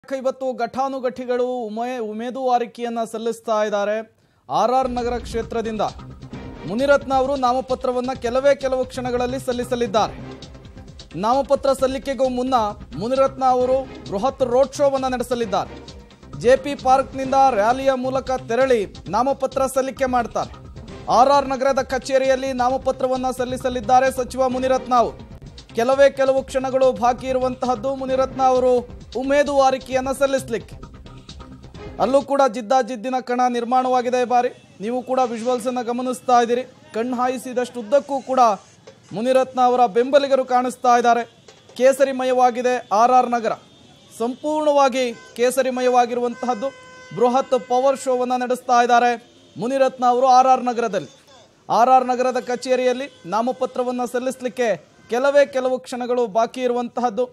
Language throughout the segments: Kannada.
ಇವತ್ತು ಘಟಾನುಘಟಿಗಳು ಉಮೆ ಉಮೇದುವಾರಿಕೆಯನ್ನ ಸಲ್ಲಿಸ್ತಾ ಇದ್ದಾರೆ ಆರ್ ಆರ್ ನಗರ ಕ್ಷೇತ್ರದಿಂದ ಮುನಿರತ್ನ ಅವರು ನಾಮಪತ್ರವನ್ನ ಕೆಲವೇ ಕೆಲವು ಕ್ಷಣಗಳಲ್ಲಿ ಸಲ್ಲಿಸಲಿದ್ದಾರೆ ನಾಮಪತ್ರ ಸಲ್ಲಿಕೆಗೂ ಮುನ್ನ ಮುನಿರತ್ನ ಅವರು ಬೃಹತ್ ರೋಡ್ ಶೋವನ್ನು ನಡೆಸಲಿದ್ದಾರೆ ಜೆಪಿ ಪಾರ್ಕ್ನಿಂದ ರ್ಯಾಲಿಯ ಮೂಲಕ ತೆರಳಿ ನಾಮಪತ್ರ ಸಲ್ಲಿಕೆ ಮಾಡ್ತಾರೆ ಆರ್ ಆರ್ ನಗರದ ಕಚೇರಿಯಲ್ಲಿ ನಾಮಪತ್ರವನ್ನ ಸಲ್ಲಿಸಲಿದ್ದಾರೆ ಸಚಿವ ಮುನಿರತ್ನ ಅವರು ಕೆಲವೇ ಕೆಲವು ಕ್ಷಣಗಳು ಬಾಕಿ ಇರುವಂತಹದ್ದು ಮುನಿರತ್ನ ಅವರು ಉಮೇದುವಾರಿಕೆಯನ್ನ ಸಲ್ಲಿಸಲಿಕ್ಕೆ ಅಲ್ಲೂ ಕೂಡ ಜಿದ್ದಾಜಿದ್ದಿನ ಕಣ ನಿರ್ಮಾಣವಾಗಿದೆ ಈ ಬಾರಿ ನೀವು ಕೂಡ ವಿಜುವಲ್ಸ್ ಅನ್ನ ಗಮನಿಸ್ತಾ ಇದ್ದೀರಿ ಕಣ್ಣು ಹಾಯಿಸಿದಷ್ಟು ಉದ್ದಕ್ಕೂ ಕೂಡ ಮುನಿರತ್ನ ಅವರ ಬೆಂಬಲಿಗರು ಕಾಣಿಸ್ತಾ ಇದ್ದಾರೆ ಕೇಸರಿಮಯವಾಗಿದೆ ಆರ್ ಆರ್ ನಗರ ಸಂಪೂರ್ಣವಾಗಿ ಕೇಸರಿಮಯವಾಗಿರುವಂತಹದ್ದು ಬೃಹತ್ ಪವರ್ ಶೋವನ್ನು ನಡೆಸ್ತಾ ಇದ್ದಾರೆ ಮುನಿರತ್ನ ಅವರು ಆರ್ ಆರ್ ನಗರದಲ್ಲಿ ಆರ್ ಆರ್ ನಗರದ ಕಚೇರಿಯಲ್ಲಿ ನಾಮಪತ್ರವನ್ನು ಸಲ್ಲಿಸಲಿಕ್ಕೆ ಕೆಲವೇ ಕೆಲವು ಕ್ಷಣಗಳು ಬಾಕಿ ಇರುವಂತಹದ್ದು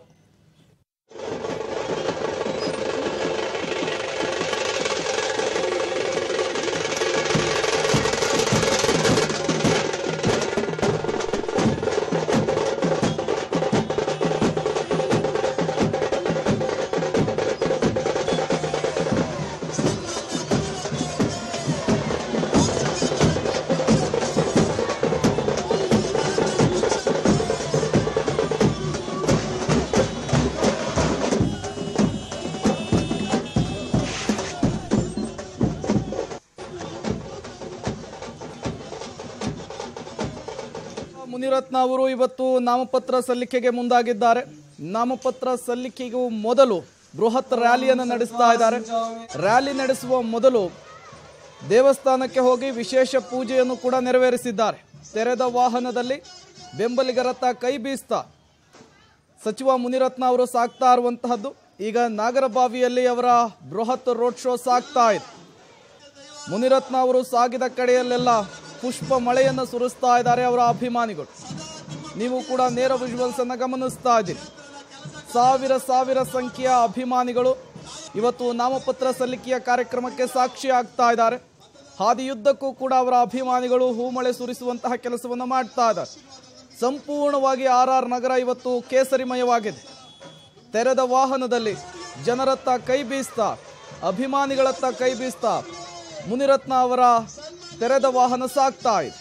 ಮುನಿರತ್ನ ಅವರು ಇವತ್ತು ನಾಮಪತ್ರ ಸಲ್ಲಿಕೆಗೆ ಮುಂದಾಗಿದ್ದಾರೆ ನಾಮಪತ್ರ ಸಲ್ಲಿಕೆಗೂ ಮೊದಲು ಬೃಹತ್ ರ್ಯಾಲಿಯನ್ನು ನಡೆಸ್ತಾ ಇದ್ದಾರೆ ರ್ಯಾಲಿ ನಡೆಸುವ ಮೊದಲು ದೇವಸ್ಥಾನಕ್ಕೆ ಹೋಗಿ ವಿಶೇಷ ಪೂಜೆಯನ್ನು ಕೂಡ ನೆರವೇರಿಸಿದ್ದಾರೆ ತೆರೆದ ವಾಹನದಲ್ಲಿ ಬೆಂಬಲಿಗರತ್ತ ಕೈ ಬೀಸ್ತಾ ಸಚಿವ ಮುನಿರತ್ನ ಅವರು ಸಾಕ್ತಾ ಇರುವಂತಹದ್ದು ಈಗ ನಾಗರಬಾವಿಯಲ್ಲಿ ಅವರ ಬೃಹತ್ ರೋಡ್ ಶೋ ಸಾಗ್ತಾ ಇದೆ ಮುನಿರತ್ನ ಅವರು ಸಾಗಿದ ಕಡೆಯಲ್ಲೆಲ್ಲ ಪುಷ್ಪ ಮಳೆಯನ್ನು ಸುರಿಸ್ತಾ ಇದ್ದಾರೆ ಅವರ ಅಭಿಮಾನಿಗಳು ನೀವು ಕೂಡ ನೇರ ವಿಜುವಲ್ಸ್ ಅನ್ನು ಗಮನಿಸ್ತಾ ಇದ್ದೀರಿ ಸಾವಿರ ಸಾವಿರ ಸಂಖ್ಯೆಯ ಅಭಿಮಾನಿಗಳು ಇವತ್ತು ನಾಮಪತ್ರ ಸಲ್ಲಿಕೆಯ ಕಾರ್ಯಕ್ರಮಕ್ಕೆ ಸಾಕ್ಷಿ ಆಗ್ತಾ ಇದ್ದಾರೆ ಹಾದಿಯುದ್ದಕ್ಕೂ ಕೂಡ ಅವರ ಅಭಿಮಾನಿಗಳು ಹೂಮಳೆ ಸುರಿಸುವಂತಹ ಕೆಲಸವನ್ನು ಮಾಡ್ತಾ ಇದ್ದಾರೆ ಸಂಪೂರ್ಣವಾಗಿ ಆರ್ ಆರ್ ನಗರ ಇವತ್ತು ಕೇಸರಿಮಯವಾಗಿದೆ ತೆರೆದ ವಾಹನದಲ್ಲಿ ಜನರತ್ತ ಕೈ ಬೀಸ್ತಾ ಅಭಿಮಾನಿಗಳತ್ತ ಕೈ ಬೀಸ್ತಾ ಮುನಿರತ್ನ ಅವರ ತೆರೆದ ವಾಹನ ಸಾಗ್ತಾ ಇದೆ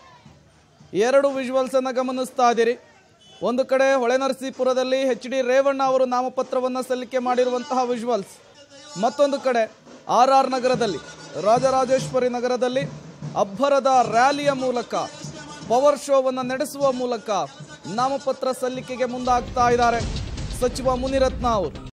ಎರಡು ವಿಜುವಲ್ಸ್ ಅನ್ನ ಗಮನಿಸ್ತಾ ಇದ್ದೀರಿ ಒಂದು ಕಡೆ ಹೊಳೆನರಸೀಪುರದಲ್ಲಿ ಎಚ್ ಡಿ ರೇವಣ್ಣ ಅವರು ನಾಮಪತ್ರವನ್ನು ಸಲ್ಲಿಕೆ ಮಾಡಿರುವಂತಹ ವಿಜುವಲ್ಸ್ ಮತ್ತೊಂದು ಕಡೆ ಆರ್ ಆರ್ ನಗರದಲ್ಲಿ ರಾಜರಾಜೇಶ್ವರಿ ನಗರದಲ್ಲಿ ಅಬ್ಬರದ ರ್ಯಾಲಿಯ ಮೂಲಕ ಪವರ್ ಶೋವನ್ನು ನಡೆಸುವ ಮೂಲಕ ನಾಮಪತ್ರ ಸಲ್ಲಿಕೆಗೆ ಮುಂದಾಗ್ತಾ ಇದ್ದಾರೆ ಸಚಿವ ಮುನಿರತ್ನ ಅವರು